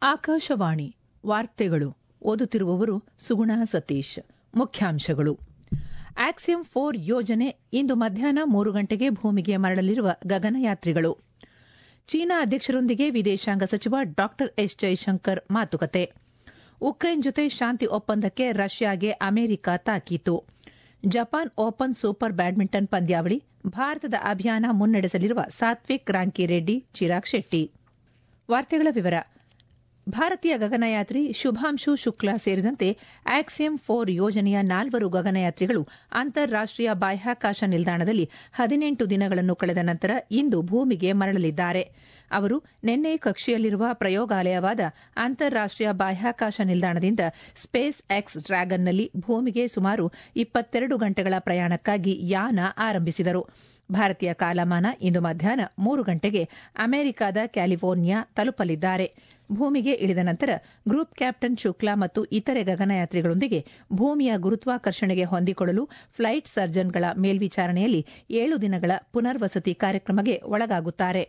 ಆಕಾಶವಾಣಿ ವಾರ್ತೆಗಳು ಓದುತ್ತಿರುವವರು ಸುಗುಣ ಸತೀಶ್ ಮುಖ್ಯಾಂಶಗಳು ಆಕ್ಸಿಯಂ ಫೋರ್ ಯೋಜನೆ ಇಂದು ಮಧ್ಯಾಹ್ನ ಮೂರು ಗಂಟೆಗೆ ಭೂಮಿಗೆ ಮರಳಲಿರುವ ಗಗನಯಾತ್ರಿಗಳು ಚೀನಾ ಅಧ್ಯಕ್ಷರೊಂದಿಗೆ ವಿದೇಶಾಂಗ ಸಚಿವ ಡಾ ಎಸ್ ಜೈಶಂಕರ್ ಮಾತುಕತೆ ಉಕ್ರೇನ್ ಜೊತೆ ಶಾಂತಿ ಒಪ್ಪಂದಕ್ಕೆ ರಷ್ಯಾಗೆ ಅಮೆರಿಕ ತಾಕೀತು ಜಪಾನ್ ಓಪನ್ ಸೂಪರ್ ಬ್ಯಾಡ್ಮಿಂಟನ್ ಪಂದ್ಯಾವಳಿ ಭಾರತದ ಅಭಿಯಾನ ಮುನ್ನಡೆಸಲಿರುವ ಸಾತ್ವಿಕ್ ರಾಂಕಿರೆಡ್ಡಿ ಚಿರಾಗ್ ಶೆಟ್ಟಿ ವಾರ್ತೆಗಳ ವಿವರ ಭಾರತೀಯ ಗಗನಯಾತ್ರಿ ಶುಭಾಂಶು ಶುಕ್ಲಾ ಸೇರಿದಂತೆ ಆಕ್ಸಿಯಂ ಫೋರ್ ಯೋಜನೆಯ ನಾಲ್ವರು ಗಗನಯಾತ್ರಿಗಳು ಅಂತಾರಾಷ್ಟೀಯ ಬಾಹ್ಯಾಕಾಶ ನಿಲ್ದಾಣದಲ್ಲಿ ಹದಿನೆಂಟು ದಿನಗಳನ್ನು ಕಳೆದ ನಂತರ ಇಂದು ಭೂಮಿಗೆ ಮರಳಲಿದ್ದಾರೆ ಅವರು ನಿನ್ನೆ ಕಕ್ಷೆಯಲ್ಲಿರುವ ಪ್ರಯೋಗಾಲಯವಾದ ಅಂತಾರಾಷ್ಟೀಯ ಬಾಹ್ಯಾಕಾಶ ನಿಲ್ದಾಣದಿಂದ ಸ್ಪೇಸ್ ಎಕ್ಸ್ ಡ್ರ್ಯಾಗನ್ನಲ್ಲಿ ಭೂಮಿಗೆ ಸುಮಾರು ಇಪ್ಪತ್ತೆರಡು ಗಂಟೆಗಳ ಪ್ರಯಾಣಕ್ಕಾಗಿ ಯಾನ ಆರಂಭಿಸಿದರು ಭಾರತೀಯ ಕಾಲಮಾನ ಇಂದು ಮಧ್ಯಾಹ್ನ ಮೂರು ಗಂಟೆಗೆ ಅಮೆರಿಕದ ಕ್ಯಾಲಿಫೋರ್ನಿಯಾ ತಲುಪಲಿದ್ದಾರೆ ಭೂಮಿಗೆ ಇಳಿದ ನಂತರ ಗ್ರೂಪ್ ಕ್ಯಾಪ್ಟನ್ ಶುಕ್ಲಾ ಮತ್ತು ಇತರೆ ಗಗನಯಾತ್ರಿಗಳೊಂದಿಗೆ ಭೂಮಿಯ ಗುರುತ್ವಾಕರ್ಷಣೆಗೆ ಹೊಂದಿಕೊಳ್ಳಲು ಫ್ಲೈಟ್ ಸರ್ಜನ್ಗಳ ಮೇಲ್ವಿಚಾರಣೆಯಲ್ಲಿ ಏಳು ದಿನಗಳ ಪುನರ್ವಸತಿ ಕಾರ್ಯಕ್ರಮಕ್ಕೆ ಒಳಗಾಗುತ್ತಾರೆ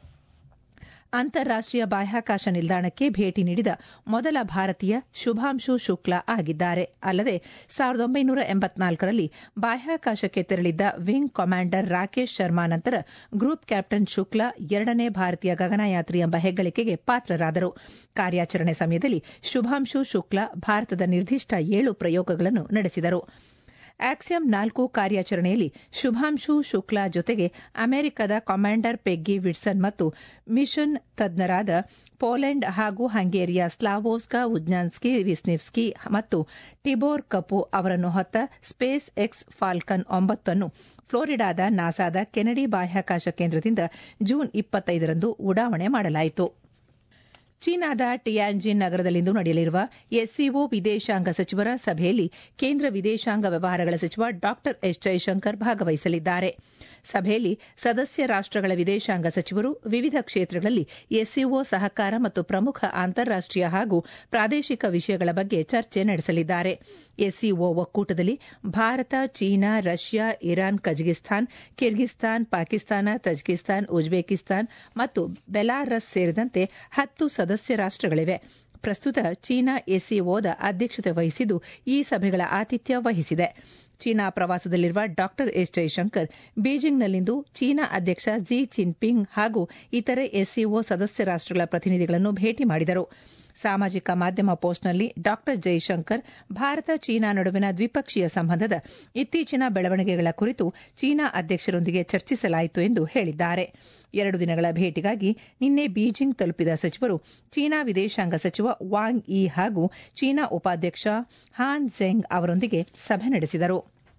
ಅಂತಾರಾಷ್ಟೀಯ ಬಾಹ್ಯಾಕಾಶ ನಿಲ್ದಾಣಕ್ಕೆ ಭೇಟಿ ನೀಡಿದ ಮೊದಲ ಭಾರತೀಯ ಶುಭಾಂಶು ಶುಕ್ಲಾ ಆಗಿದ್ದಾರೆ ಅಲ್ಲದೆ ಸಾವಿರದ ಒಂಬೈನೂರ ಎಂಬತ್ನಾಲ್ಕರಲ್ಲಿ ಬಾಹ್ಯಾಕಾಶಕ್ಕೆ ತೆರಳಿದ್ದ ವಿಂಗ್ ಕಮಾಂಡರ್ ರಾಕೇಶ್ ಶರ್ಮಾ ನಂತರ ಗ್ರೂಪ್ ಕ್ಯಾಪ್ಟನ್ ಶುಕ್ಲಾ ಎರಡನೇ ಭಾರತೀಯ ಗಗನಯಾತ್ರಿ ಎಂಬ ಹೆಗ್ಗಳಿಕೆಗೆ ಪಾತ್ರರಾದರು ಕಾರ್ಯಾಚರಣೆ ಸಮಯದಲ್ಲಿ ಶುಭಾಂಶು ಶುಕ್ಲಾ ಭಾರತದ ನಿರ್ದಿಷ್ಟ ಏಳು ಪ್ರಯೋಗಗಳನ್ನು ನಡೆಸಿದರು ಆಕ್ಸಿಯಂ ನಾಲ್ಕು ಕಾರ್ಯಾಚರಣೆಯಲ್ಲಿ ಶುಭಾಂಶು ಶುಕ್ಲಾ ಜೊತೆಗೆ ಅಮೆರಿಕದ ಕಮಾಂಡರ್ ಪೆಗ್ಗಿ ವಿಡ್ಸನ್ ಮತ್ತು ಮಿಷನ್ ತಜ್ಞರಾದ ಪೋಲೆಂಡ್ ಹಾಗೂ ಹಂಗೇರಿಯ ಸ್ಲಾವೋಸ್ಕಾ ಉಜ್ನಾನ್ಸ್ಕಿ ವಿಸ್ನಿವ್ಸ್ಕಿ ಮತ್ತು ಟಿಬೋರ್ ಕಪು ಅವರನ್ನು ಹೊತ್ತ ಸ್ಪೇಸ್ ಎಕ್ಸ್ ಫಾಲ್ಕನ್ ಒಂಬತ್ತನ್ನು ಫ್ಲೋರಿಡಾದ ನಾಸಾದ ಕೆನಡಿ ಬಾಹ್ಯಾಕಾಶ ಕೇಂದ್ರದಿಂದ ಜೂನ್ ಇಪ್ಪತ್ತೈದರಂದು ಉಡಾವಣೆ ಮಾಡಲಾಯಿತು ಚೀನಾದ ಟಿಯಾನ್ಜಿನ್ ನಗರದಲ್ಲಿಂದು ನಡೆಯಲಿರುವ ಎಸ್ಸಿಒ ವಿದೇಶಾಂಗ ಸಚಿವರ ಸಭೆಯಲ್ಲಿ ಕೇಂದ್ರ ವಿದೇಶಾಂಗ ವ್ಯವಹಾರಗಳ ಸಚಿವ ಡಾ ಎಸ್ ಜೈಶಂಕರ್ ಭಾಗವಹಿಸಲಿದ್ದಾರೆ ಸಭೆಯಲ್ಲಿ ಸದಸ್ಯ ರಾಷ್ಟಗಳ ವಿದೇಶಾಂಗ ಸಚಿವರು ವಿವಿಧ ಕ್ಷೇತ್ರಗಳಲ್ಲಿ ಎಸ್ಸಿಒ ಸಹಕಾರ ಮತ್ತು ಪ್ರಮುಖ ಅಂತಾರಾಷ್ಟೀಯ ಹಾಗೂ ಪ್ರಾದೇಶಿಕ ವಿಷಯಗಳ ಬಗ್ಗೆ ಚರ್ಚೆ ನಡೆಸಲಿದ್ದಾರೆ ಎಸ್ಸಿಒ ಒಕ್ಕೂಟದಲ್ಲಿ ಭಾರತ China Russia Iran Kazakhstan Kyrgyzstan Pakistan Tajikistan Uzbekistan ಮತ್ತು ಬೆಲಾರಸ್ ಸೇರಿದಂತೆ ಹತ್ತು ಸದಸ್ಯ ರಾಷ್ಟಗಳಿವೆ ಪ್ರಸ್ತುತ ಚೀನಾ ಎಸ್ಸಿಒದ ಅಧ್ಯಕ್ಷತೆ ವಹಿಸಿದ್ದು ಈ ಸಭೆಗಳ ಆತಿಥ್ಯ ವಹಿಸಿದೆ ಚೀನಾ ಪ್ರವಾಸದಲ್ಲಿರುವ ಡಾ ಎಸ್ ಜೈಶಂಕರ್ ಬೀಜಿಂಗ್ನಲ್ಲಿಂದು ಚೀನಾ ಅಧ್ಯಕ್ಷ ಜಿ ಜಿನ್ಪಿಂಗ್ ಹಾಗೂ ಇತರೆ ಎಸ್ಸಿಒ ಸದಸ್ಯ ರಾಷ್ಟಗಳ ಪ್ರತಿನಿಧಿಗಳನ್ನು ಭೇಟಿ ಮಾಡಿದರು ಸಾಮಾಜಿಕ ಮಾಧ್ಯಮ ಪೋಸ್ಟ್ನಲ್ಲಿ ಡಾ ಜೈಶಂಕರ್ ಭಾರತ ಚೀನಾ ನಡುವಿನ ದ್ವಿಪಕ್ಷೀಯ ಸಂಬಂಧದ ಇತ್ತೀಚಿನ ಬೆಳವಣಿಗೆಗಳ ಕುರಿತು ಚೀನಾ ಅಧ್ಯಕ್ಷರೊಂದಿಗೆ ಚರ್ಚಿಸಲಾಯಿತು ಎಂದು ಹೇಳಿದ್ದಾರೆ ಎರಡು ದಿನಗಳ ಭೇಟಿಗಾಗಿ ನಿನ್ನೆ ಬೀಜಿಂಗ್ ತಲುಪಿದ ಸಚಿವರು ಚೀನಾ ವಿದೇಶಾಂಗ ಸಚಿವ ವಾಂಗ್ ಯಿ ಹಾಗೂ ಚೀನಾ ಉಪಾಧ್ಯಕ್ಷ ಹಾನ್ ಝೆಂಗ್ ಅವರೊಂದಿಗೆ ಸಭೆ ನಡೆಸಿದರು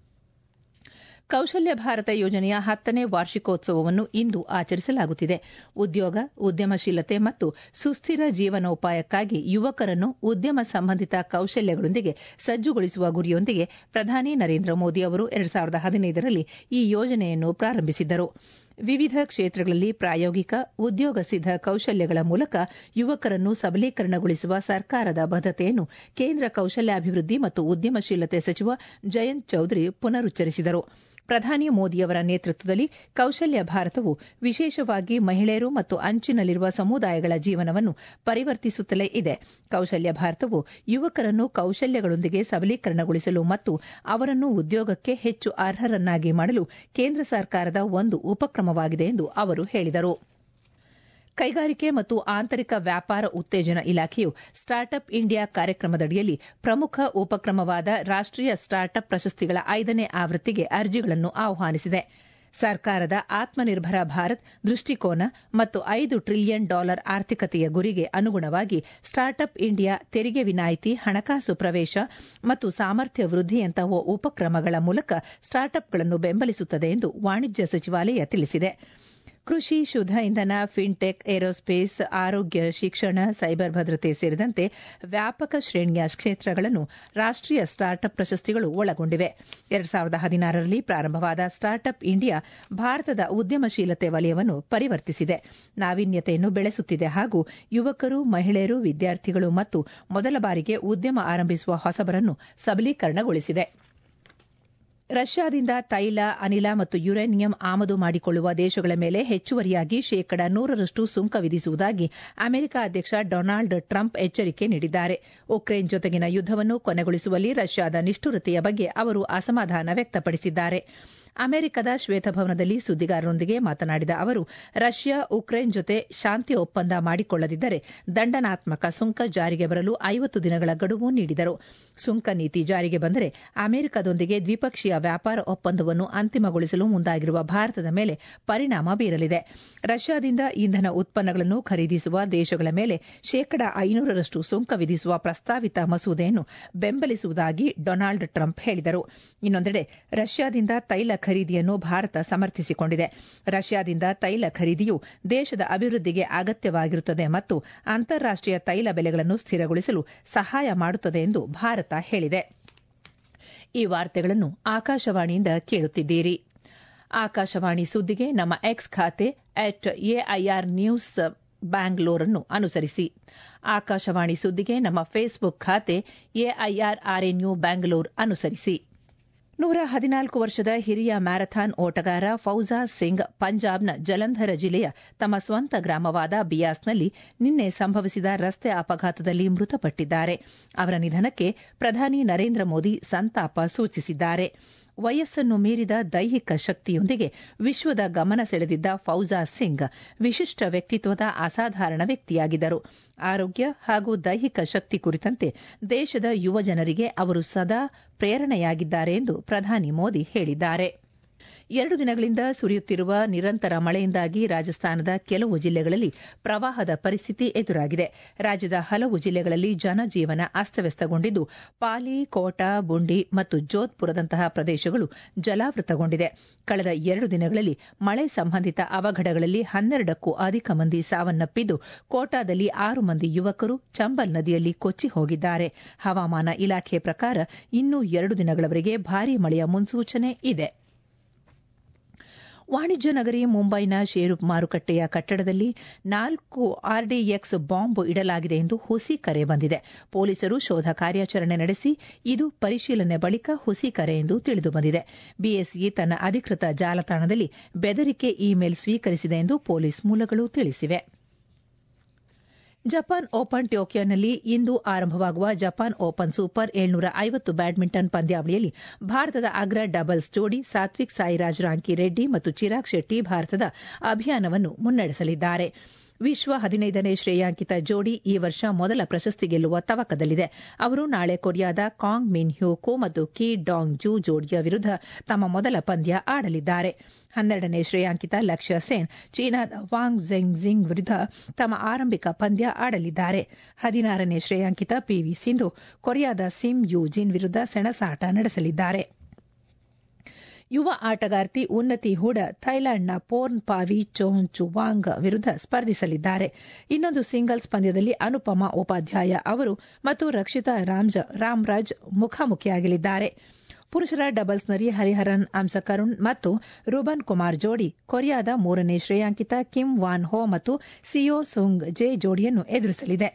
ಕೌಶಲ್ಯ ಭಾರತ ಯೋಜನೆಯ ಹತ್ತನೇ ವಾರ್ಷಿಕೋತ್ಸವವನ್ನು ಇಂದು ಆಚರಿಸಲಾಗುತ್ತಿದೆ ಉದ್ಯೋಗ ಉದ್ಯಮಶೀಲತೆ ಮತ್ತು ಸುಸ್ಥಿರ ಜೀವನೋಪಾಯಕ್ಕಾಗಿ ಯುವಕರನ್ನು ಉದ್ಯಮ ಸಂಬಂಧಿತ ಕೌಶಲ್ಯಗಳೊಂದಿಗೆ ಸಜ್ಜುಗೊಳಿಸುವ ಗುರಿಯೊಂದಿಗೆ ಪ್ರಧಾನಿ ನರೇಂದ್ರ ಮೋದಿ ಅವರು ಎರಡು ಸಾವಿರದ ಹದಿನೈದರಲ್ಲಿ ಈ ಯೋಜನೆಯನ್ನು ಪ್ರಾರಂಭಿಸಿದ್ದರು ವಿವಿಧ ಕ್ಷೇತ್ರಗಳಲ್ಲಿ ಪ್ರಾಯೋಗಿಕ ಉದ್ಯೋಗ ಸಿದ್ದ ಕೌಶಲ್ಯಗಳ ಮೂಲಕ ಯುವಕರನ್ನು ಸಬಲೀಕರಣಗೊಳಿಸುವ ಸರ್ಕಾರದ ಬದ್ದತೆಯನ್ನು ಕೇಂದ್ರ ಕೌಶಲ್ಯಾಭಿವೃದ್ಧಿ ಮತ್ತು ಉದ್ಯಮಶೀಲತೆ ಸಚಿವ ಜಯಂತ್ ಚೌಧರಿ ಪುನರುಚ್ಚರಿಸಿದರು ಪ್ರಧಾನಿ ಮೋದಿಯವರ ನೇತೃತ್ವದಲ್ಲಿ ಕೌಶಲ್ಯ ಭಾರತವು ವಿಶೇಷವಾಗಿ ಮಹಿಳೆಯರು ಮತ್ತು ಅಂಚಿನಲ್ಲಿರುವ ಸಮುದಾಯಗಳ ಜೀವನವನ್ನು ಪರಿವರ್ತಿಸುತ್ತಲೇ ಇದೆ ಕೌಶಲ್ಯ ಭಾರತವು ಯುವಕರನ್ನು ಕೌಶಲ್ಯಗಳೊಂದಿಗೆ ಸಬಲೀಕರಣಗೊಳಿಸಲು ಮತ್ತು ಅವರನ್ನು ಉದ್ಯೋಗಕ್ಕೆ ಹೆಚ್ಚು ಅರ್ಹರನ್ನಾಗಿ ಮಾಡಲು ಕೇಂದ್ರ ಸರ್ಕಾರದ ಒಂದು ಉಪಕ್ರಮವಾಗಿದೆ ಎಂದು ಅವರು ಹೇಳಿದರು ಕೈಗಾರಿಕೆ ಮತ್ತು ಆಂತರಿಕ ವ್ಯಾಪಾರ ಉತ್ತೇಜನ ಇಲಾಖೆಯು ಸ್ಟಾರ್ಟ್ಅಪ್ ಇಂಡಿಯಾ ಕಾರ್ಯಕ್ರಮದಡಿಯಲ್ಲಿ ಪ್ರಮುಖ ಉಪಕ್ರಮವಾದ ರಾಷ್ಟೀಯ ಸ್ಟಾರ್ಟ್ಅಪ್ ಪ್ರಶಸ್ತಿಗಳ ಐದನೇ ಆವೃತ್ತಿಗೆ ಅರ್ಜಿಗಳನ್ನು ಆಹ್ವಾನಿಸಿದೆ ಸರ್ಕಾರದ ಆತ್ಮನಿರ್ಭರ ಭಾರತ್ ದೃಷ್ಟಿಕೋನ ಮತ್ತು ಐದು ಟ್ರಿಲಿಯನ್ ಡಾಲರ್ ಆರ್ಥಿಕತೆಯ ಗುರಿಗೆ ಅನುಗುಣವಾಗಿ ಸ್ಟಾರ್ಟ್ಅಪ್ ಇಂಡಿಯಾ ತೆರಿಗೆ ವಿನಾಯಿತಿ ಹಣಕಾಸು ಪ್ರವೇಶ ಮತ್ತು ಸಾಮರ್ಥ್ಯ ವೃದ್ಧಿಯಂತಹ ಉಪಕ್ರಮಗಳ ಮೂಲಕ ಸ್ಟಾರ್ಟ್ಅಪ್ಗಳನ್ನು ಬೆಂಬಲಿಸುತ್ತದೆ ಎಂದು ವಾಣಿಜ್ಯ ಸಚಿವಾಲಯ ತಿಳಿಸಿದೆ ಕೃಷಿ ಶುದ್ದ ಇಂಧನ ಫಿನ್ಟೆಕ್ ಏರೋಸ್ಪೇಸ್ ಆರೋಗ್ಯ ಶಿಕ್ಷಣ ಸೈಬರ್ ಭದ್ರತೆ ಸೇರಿದಂತೆ ವ್ಯಾಪಕ ಶ್ರೇಣಿಯ ಕ್ಷೇತ್ರಗಳನ್ನು ರಾಷ್ಟೀಯ ಸ್ಟಾರ್ಟ್ಅಪ್ ಪ್ರಶಸ್ತಿಗಳು ಒಳಗೊಂಡಿವೆ ಎರಡು ಸಾವಿರದ ಹದಿನಾರರಲ್ಲಿ ಪ್ರಾರಂಭವಾದ ಸ್ಟಾರ್ಟ್ಅಪ್ ಇಂಡಿಯಾ ಭಾರತದ ಉದ್ಯಮಶೀಲತೆ ವಲಯವನ್ನು ಪರಿವರ್ತಿಸಿದೆ ನಾವೀನ್ಯತೆಯನ್ನು ಬೆಳೆಸುತ್ತಿದೆ ಹಾಗೂ ಯುವಕರು ಮಹಿಳೆಯರು ವಿದ್ಯಾರ್ಥಿಗಳು ಮತ್ತು ಮೊದಲ ಬಾರಿಗೆ ಉದ್ಯಮ ಆರಂಭಿಸುವ ಹೊಸಬರನ್ನು ಸಬಲೀಕರಣಗೊಳಿಸಿದೆ ರಷ್ಯಾದಿಂದ ತೈಲ ಅನಿಲ ಮತ್ತು ಯುರೇನಿಯಂ ಆಮದು ಮಾಡಿಕೊಳ್ಳುವ ದೇಶಗಳ ಮೇಲೆ ಹೆಚ್ಚುವರಿಯಾಗಿ ಶೇಕಡ ನೂರರಷ್ಟು ಸುಂಕ ವಿಧಿಸುವುದಾಗಿ ಅಮೆರಿಕ ಅಧ್ಯಕ್ಷ ಡೊನಾಲ್ಡ್ ಟ್ರಂಪ್ ಎಚ್ಚರಿಕೆ ನೀಡಿದ್ದಾರೆ ಉಕ್ರೇನ್ ಜೊತೆಗಿನ ಯುದ್ದವನ್ನು ಕೊನೆಗೊಳಿಸುವಲ್ಲಿ ರಷ್ಯಾದ ನಿಷ್ಠುರತೆಯ ಬಗ್ಗೆ ಅವರು ಅಸಮಾಧಾನ ವ್ಯಕ್ತಪಡಿಸಿದ್ದಾರೆ ಅಮೆರಿಕದ ಶ್ವೇತಭವನದಲ್ಲಿ ಸುದ್ದಿಗಾರರೊಂದಿಗೆ ಮಾತನಾಡಿದ ಅವರು ರಷ್ಯಾ ಉಕ್ರೇನ್ ಜೊತೆ ಶಾಂತಿ ಒಪ್ಪಂದ ಮಾಡಿಕೊಳ್ಳದಿದ್ದರೆ ದಂಡನಾತ್ಮಕ ಸುಂಕ ಜಾರಿಗೆ ಬರಲು ಐವತ್ತು ದಿನಗಳ ಗಡುವು ನೀಡಿದರು ಸುಂಕ ನೀತಿ ಜಾರಿಗೆ ಬಂದರೆ ಅಮೆರಿಕದೊಂದಿಗೆ ದ್ವಿಪಕ್ಷೀಯ ವ್ಯಾಪಾರ ಒಪ್ಪಂದವನ್ನು ಅಂತಿಮಗೊಳಿಸಲು ಮುಂದಾಗಿರುವ ಭಾರತದ ಮೇಲೆ ಪರಿಣಾಮ ಬೀರಲಿದೆ ರಷ್ಯಾದಿಂದ ಇಂಧನ ಉತ್ಪನ್ನಗಳನ್ನು ಖರೀದಿಸುವ ದೇಶಗಳ ಮೇಲೆ ಶೇಕಡ ಐನೂರರಷ್ಟು ಸುಂಕ ವಿಧಿಸುವ ಪ್ರಸ್ತಾವಿತ ಮಸೂದೆಯನ್ನು ಬೆಂಬಲಿಸುವುದಾಗಿ ಡೊನಾಲ್ಡ್ ಟ್ರಂಪ್ ಹೇಳಿದರು ಇನ್ನೊಂದೆಡೆ ರಷ್ಯಾದಿಂದ ತೈಲ ಖರೀದಿಯನ್ನು ಭಾರತ ಸಮರ್ಥಿಸಿಕೊಂಡಿದೆ ರಷ್ಯಾದಿಂದ ತೈಲ ಖರೀದಿಯು ದೇಶದ ಅಭಿವೃದ್ಧಿಗೆ ಅಗತ್ಯವಾಗಿರುತ್ತದೆ ಮತ್ತು ಅಂತಾರಾಷ್ಟೀಯ ತೈಲ ಬೆಲೆಗಳನ್ನು ಸ್ಥಿರಗೊಳಿಸಲು ಸಹಾಯ ಮಾಡುತ್ತದೆ ಎಂದು ಭಾರತ ಹೇಳಿದೆ ಈ ವಾರ್ತೆಗಳನ್ನು ಆಕಾಶವಾಣಿಯಿಂದ ಕೇಳುತ್ತಿದ್ದೀರಿ ಆಕಾಶವಾಣಿ ಸುದ್ದಿಗೆ ನಮ್ಮ ಎಕ್ಸ್ ಖಾತೆ ಅಟ್ ಎಐಆರ್ ನ್ಯೂಸ್ ಬ್ಯಾಂಗ್ಲೋರ್ ಅನ್ನು ಅನುಸರಿಸಿ ಆಕಾಶವಾಣಿ ಸುದ್ದಿಗೆ ನಮ್ಮ ಫೇಸ್ಬುಕ್ ಖಾತೆ ಎಐಆರ್ ಆರ್ಎನ್ಯು ಬ್ಯಾಂಗ್ಲೋರ್ ಅನುಸರಿಸಿ ನೂರ ಹದಿನಾಲ್ಕು ವರ್ಷದ ಹಿರಿಯ ಮ್ಯಾರಥಾನ್ ಓಟಗಾರ ಫೌಜಾ ಸಿಂಗ್ ಪಂಜಾಬ್ನ ಜಲಂಧರ ಜಿಲ್ಲೆಯ ತಮ್ಮ ಸ್ವಂತ ಗ್ರಾಮವಾದ ಬಿಯಾಸ್ನಲ್ಲಿ ನಿನ್ನೆ ಸಂಭವಿಸಿದ ರಸ್ತೆ ಅಪಘಾತದಲ್ಲಿ ಮೃತಪಟ್ಟಿದ್ದಾರೆ ಅವರ ನಿಧನಕ್ಕೆ ಪ್ರಧಾನಿ ನರೇಂದ್ರ ಮೋದಿ ಸಂತಾಪ ಸೂಚಿಸಿದ್ದಾರೆ ವಯಸ್ಸನ್ನು ಮೀರಿದ ದೈಹಿಕ ಶಕ್ತಿಯೊಂದಿಗೆ ವಿಶ್ವದ ಗಮನ ಸೆಳೆದಿದ್ದ ಫೌಜಾ ಸಿಂಗ್ ವಿಶಿಷ್ಟ ವ್ಯಕ್ತಿತ್ವದ ಅಸಾಧಾರಣ ವ್ಯಕ್ತಿಯಾಗಿದ್ದರು ಆರೋಗ್ಯ ಹಾಗೂ ದೈಹಿಕ ಶಕ್ತಿ ಕುರಿತಂತೆ ದೇಶದ ಯುವ ಜನರಿಗೆ ಅವರು ಸದಾ ಪ್ರೇರಣೆಯಾಗಿದ್ದಾರೆ ಎಂದು ಪ್ರಧಾನಿ ಮೋದಿ ಹೇಳಿದ್ದಾರೆ ಎರಡು ದಿನಗಳಿಂದ ಸುರಿಯುತ್ತಿರುವ ನಿರಂತರ ಮಳೆಯಿಂದಾಗಿ ರಾಜಸ್ಥಾನದ ಕೆಲವು ಜಿಲ್ಲೆಗಳಲ್ಲಿ ಪ್ರವಾಹದ ಪರಿಸ್ಥಿತಿ ಎದುರಾಗಿದೆ ರಾಜ್ಯದ ಹಲವು ಜಿಲ್ಲೆಗಳಲ್ಲಿ ಜನಜೀವನ ಅಸ್ತವ್ಯಸ್ತಗೊಂಡಿದ್ದು ಪಾಲಿ ಕೋಟಾ ಬುಂಡಿ ಮತ್ತು ಜೋಧ್ಪುರದಂತಹ ಪ್ರದೇಶಗಳು ಜಲಾವೃತಗೊಂಡಿದೆ ಕಳೆದ ಎರಡು ದಿನಗಳಲ್ಲಿ ಮಳೆ ಸಂಬಂಧಿತ ಅವಘಡಗಳಲ್ಲಿ ಹನ್ನೆರಡಕ್ಕೂ ಅಧಿಕ ಮಂದಿ ಸಾವನ್ನಪ್ಪಿದ್ದು ಕೋಟಾದಲ್ಲಿ ಆರು ಮಂದಿ ಯುವಕರು ಚಂಬಲ್ ನದಿಯಲ್ಲಿ ಕೊಚ್ಚಿ ಹೋಗಿದ್ದಾರೆ ಹವಾಮಾನ ಇಲಾಖೆ ಪ್ರಕಾರ ಇನ್ನೂ ಎರಡು ದಿನಗಳವರೆಗೆ ಭಾರೀ ಮಳೆಯ ಮುನ್ಸೂಚನೆ ಇದೆ ವಾಣಿಜ್ಯ ನಗರಿ ಮುಂಬೈನ ಷೇರು ಮಾರುಕಟ್ಟೆಯ ಕಟ್ಟಡದಲ್ಲಿ ನಾಲ್ಕು ಆರ್ಡಿಎಕ್ಸ್ ಬಾಂಬ್ ಇಡಲಾಗಿದೆ ಎಂದು ಹುಸಿ ಕರೆ ಬಂದಿದೆ ಪೊಲೀಸರು ಶೋಧ ಕಾರ್ಯಾಚರಣೆ ನಡೆಸಿ ಇದು ಪರಿಶೀಲನೆ ಬಳಿಕ ಹುಸಿ ಕರೆ ಎಂದು ತಿಳಿದುಬಂದಿದೆ ಬಿಎಸ್ಇ ತನ್ನ ಅಧಿಕೃತ ಜಾಲತಾಣದಲ್ಲಿ ಬೆದರಿಕೆ ಇಮೇಲ್ ಸ್ವೀಕರಿಸಿದೆ ಎಂದು ಪೊಲೀಸ್ ಮೂಲಗಳು ತಿಳಿಸಿವೆ ಜಪಾನ್ ಓಪನ್ ಟೋಕಿಯೋನಲ್ಲಿ ಇಂದು ಆರಂಭವಾಗುವ ಜಪಾನ್ ಓಪನ್ ಸೂಪರ್ ಏಳ್ನೂರ ಐವತ್ತು ಬ್ಯಾಡ್ಮಿಂಟನ್ ಪಂದ್ಯಾವಳಿಯಲ್ಲಿ ಭಾರತದ ಅಗ್ರ ಡಬಲ್ಸ್ ಜೋಡಿ ಸಾತ್ವಿಕ್ ಸಾಯಿರಾಜ್ ರಾಂಕಿ ರೆಡ್ಡಿ ಮತ್ತು ಚಿರಾಗ್ ಶೆಟ್ಟಿ ಭಾರತದ ಅಭಿಯಾನವನ್ನು ಮುನ್ನಡೆಸಲಿದ್ದಾರೆ ವಿಶ್ವ ಹದಿನೈದನೇ ಶ್ರೇಯಾಂಕಿತ ಜೋಡಿ ಈ ವರ್ಷ ಮೊದಲ ಪ್ರಶಸ್ತಿ ಗೆಲ್ಲುವ ತವಕದಲ್ಲಿದೆ ಅವರು ನಾಳೆ ಕೊರಿಯಾದ ಕಾಂಗ್ ಮಿನ್ ಹ್ಯೂಕೋ ಮತ್ತು ಕಿ ಡಾಂಗ್ ಜೂ ಜೋಡಿಯ ವಿರುದ್ಧ ತಮ್ಮ ಮೊದಲ ಪಂದ್ಯ ಆಡಲಿದ್ದಾರೆ ಹನ್ನೆರಡನೇ ಶ್ರೇಯಾಂಕಿತ ಲಕ್ಷ್ಯ ಸೇನ್ ಚೀನಾದ ವಾಂಗ್ ಝೆಂಗ್ ಜಿಂಗ್ ವಿರುದ್ಧ ತಮ್ಮ ಆರಂಭಿಕ ಪಂದ್ಯ ಆಡಲಿದ್ದಾರೆ ಹದಿನಾರನೇ ಶ್ರೇಯಾಂಕಿತ ಪಿವಿ ಸಿಂಧು ಕೊರಿಯಾದ ಸಿಮ್ ಯು ಜಿನ್ ವಿರುದ್ಧ ಸೆಣಸಾಟ ನಡೆಸಲಿದ್ದಾರೆ ಯುವ ಆಟಗಾರ್ತಿ ಉನ್ನತಿ ಹೂಡ ಥೈಲ್ಯಾಂಡ್ನ ಪೋರ್ನ್ ಪಾವಿ ಚೋನ್ ಚುವಾಂಗ್ ವಿರುದ್ಧ ಸ್ಪರ್ಧಿಸಲಿದ್ದಾರೆ ಇನ್ನೊಂದು ಸಿಂಗಲ್ಸ್ ಪಂದ್ಯದಲ್ಲಿ ಅನುಪಮಾ ಉಪಾಧ್ಯಾಯ ಅವರು ಮತ್ತು ರಕ್ಷಿತಾ ರಾಮ್ರಾಜ್ ಮುಖಾಮುಖಿಯಾಗಲಿದ್ದಾರೆ ಪುರುಷರ ಡಬಲ್ಸ್ನಲ್ಲಿ ಹರಿಹರನ್ ಅಂಸಕರುಣ್ ಮತ್ತು ರೂಬನ್ ಕುಮಾರ್ ಜೋಡಿ ಕೊರಿಯಾದ ಮೂರನೇ ಶ್ರೇಯಾಂಕಿತ ಕಿಮ್ ವಾನ್ ಹೋ ಮತ್ತು ಸಿಯೋ ಸುಂಗ್ ಜೆ ಜೋಡಿಯನ್ನು ಎದುರಿಸಲಿದೆ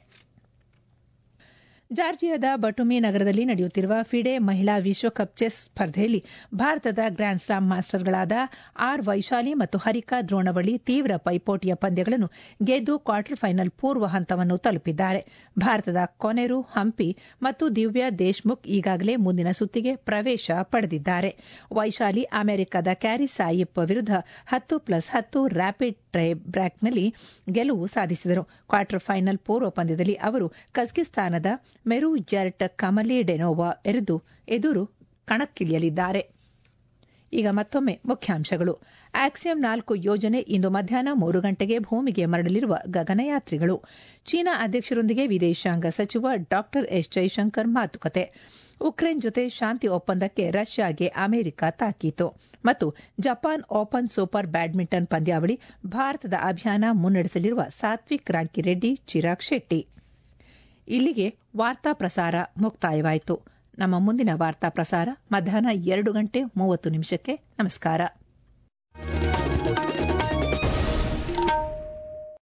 ಜಾರ್ಜಿಯಾದ ಬಟುಮಿ ನಗರದಲ್ಲಿ ನಡೆಯುತ್ತಿರುವ ಫಿಡೆ ಮಹಿಳಾ ವಿಶ್ವಕಪ್ ಚೆಸ್ ಸ್ಪರ್ಧೆಯಲ್ಲಿ ಭಾರತದ ಗ್ರ್ಯಾಂಡ್ ಸ್ಲಾಮ್ ಮಾಸ್ಟರ್ಗಳಾದ ಆರ್ ವೈಶಾಲಿ ಮತ್ತು ಹರಿಕಾ ದ್ರೋಣವಳ್ಳಿ ತೀವ್ರ ಪೈಪೋಟಿಯ ಪಂದ್ಯಗಳನ್ನು ಗೆದ್ದು ಕ್ವಾರ್ಟರ್ ಫೈನಲ್ ಪೂರ್ವ ಹಂತವನ್ನು ತಲುಪಿದ್ದಾರೆ ಭಾರತದ ಕೊನೆರು ಹಂಪಿ ಮತ್ತು ದಿವ್ಯಾ ದೇಶ್ಮುಖ್ ಈಗಾಗಲೇ ಮುಂದಿನ ಸುತ್ತಿಗೆ ಪ್ರವೇಶ ಪಡೆದಿದ್ದಾರೆ ವೈಶಾಲಿ ಅಮೆರಿಕದ ಕ್ಯಾರಿ ಸಾಯಿಪ್ ವಿರುದ್ಧ ಹತ್ತು ಪ್ಲಸ್ ಹತ್ತು ರ್ಯಾಪಿಡ್ ಟ್ರೈ ಬ್ರ್ಯಾಕ್ನಲ್ಲಿ ಗೆಲುವು ಸಾಧಿಸಿದರು ಕ್ವಾರ್ಟರ್ ಫೈನಲ್ ಪೂರ್ವ ಪಂದ್ಯದಲ್ಲಿ ಅವರು ಕಜಕಿಸ್ತಾನದ ಮೆರು ಜರ್ಟ್ ಕಮಲಿ ಡೆನೋವಾ ಎರೆದು ಎದುರು ಕಣಕ್ಕಿಳಿಯಲಿದ್ದಾರೆ ಈಗ ಮತ್ತೊಮ್ಮೆ ಮುಖ್ಯಾಂಶಗಳು ಆಕ್ಸಿಯಂ ನಾಲ್ಕು ಯೋಜನೆ ಇಂದು ಮಧ್ಯಾಹ್ನ ಮೂರು ಗಂಟೆಗೆ ಭೂಮಿಗೆ ಮರಳಲಿರುವ ಗಗನಯಾತ್ರಿಗಳು ಚೀನಾ ಅಧ್ಯಕ್ಷರೊಂದಿಗೆ ವಿದೇಶಾಂಗ ಸಚಿವ ಡಾ ಎಸ್ ಜೈಶಂಕರ್ ಮಾತುಕತೆ ಉಕ್ರೇನ್ ಜೊತೆ ಶಾಂತಿ ಒಪ್ಪಂದಕ್ಕೆ ರಷ್ಯಾಗೆ ಅಮೆರಿಕ ತಾಕೀತು ಮತ್ತು ಜಪಾನ್ ಓಪನ್ ಸೂಪರ್ ಬ್ಯಾಡ್ಮಿಂಟನ್ ಪಂದ್ಯಾವಳಿ ಭಾರತದ ಅಭಿಯಾನ ಮುನ್ನಡೆಸಲಿರುವ ಸಾತ್ವಿಕ್ ರಾಂಕಿರೆಡ್ಡಿ ಚಿರಾಗ್ ಶೆಟ್ಟಿ ಇಲ್ಲಿಗೆ ವಾರ್ತಾ ಪ್ರಸಾರ ಮುಕ್ತಾಯವಾಯಿತು ನಮ್ಮ ಮುಂದಿನ ವಾರ್ತಾ ಪ್ರಸಾರ ಮಧ್ಯಾಹ್ನ ಎರಡು ಗಂಟೆ ಮೂವತ್ತು ನಿಮಿಷಕ್ಕೆ ನಮಸ್ಕಾರ